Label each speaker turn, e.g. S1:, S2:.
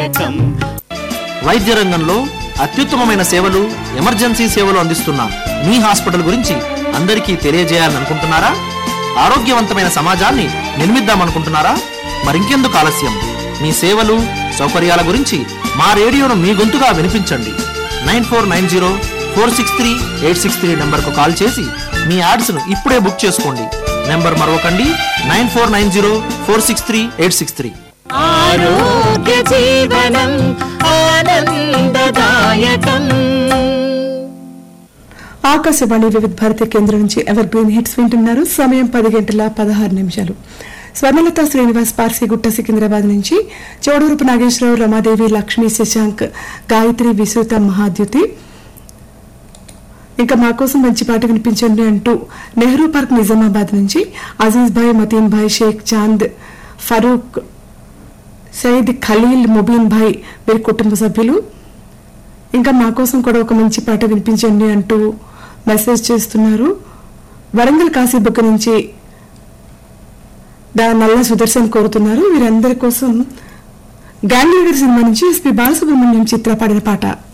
S1: దాయకం
S2: వైద్య రంగంలో అత్యుత్తమమైన సేవలు ఎమర్జెన్సీ సేవలు అందిస్తున్న మీ హాస్పిటల్ గురించి అందరికీ తెలియజేయాలనుకుంటున్నారా ఆరోగ్యవంతమైన సమాజాన్ని నిర్మిద్దామనుకుంటున్నారా మరింకెందుకు ఆలస్యం మీ సేవలు సౌకర్యాల గురించి మా రేడియోను మీ గొంతుగా వినిపించండి nine four nine zero four six three eight six three నెంబర్కు కాల్ చేసి మీ యాడ్స్ను ఇప్పుడే బుక్ చేసుకోండి నెంబర్ మరొకండి nine four nine zero four six three eight six three
S1: ఆరోగ్య జీవనం ఆనందదాయకం
S3: ఆకాశవాణి వివిధ భారతి కేంద్రం నుంచి ఎవర్ గ్రీన్ హిట్స్ వింటున్నారు సమయం పది గంటల పదహారు నిమిషాలు స్వర్ణలత శ్రీనివాస్ పార్సీగుట్ట సికింద్రాబాద్ నుంచి చౌడూరుపు నాగేశ్వరరావు రమాదేవి లక్ష్మీ శశాంక్ గాయత్రి విశ్రుత మహాద్యుతి ఇంకా మా కోసం మంచి పాట వినిపించండి అంటూ నెహ్రూ పార్క్ నిజామాబాద్ నుంచి అజీజ్ భాయ్ మతీన్ భాయ్ షేక్ చాంద్ ఫరూక్ సయీద్ ఖలీల్ ముబీన్ భాయ్ వీరి కుటుంబ సభ్యులు ఇంకా మా కోసం కూడా ఒక మంచి పాట వినిపించండి అంటూ మెసేజ్ చేస్తున్నారు వరంగల్ కాశీబుక్క నుంచి దా నల్ల సుదర్శన్ కోరుతున్నారు వీరందరి కోసం గ్యాంగ్ లీడర్ సినిమా నుంచి ఎస్పి బాలసుబ్రహ్మణ్యం చిత్ర పాడిన పాట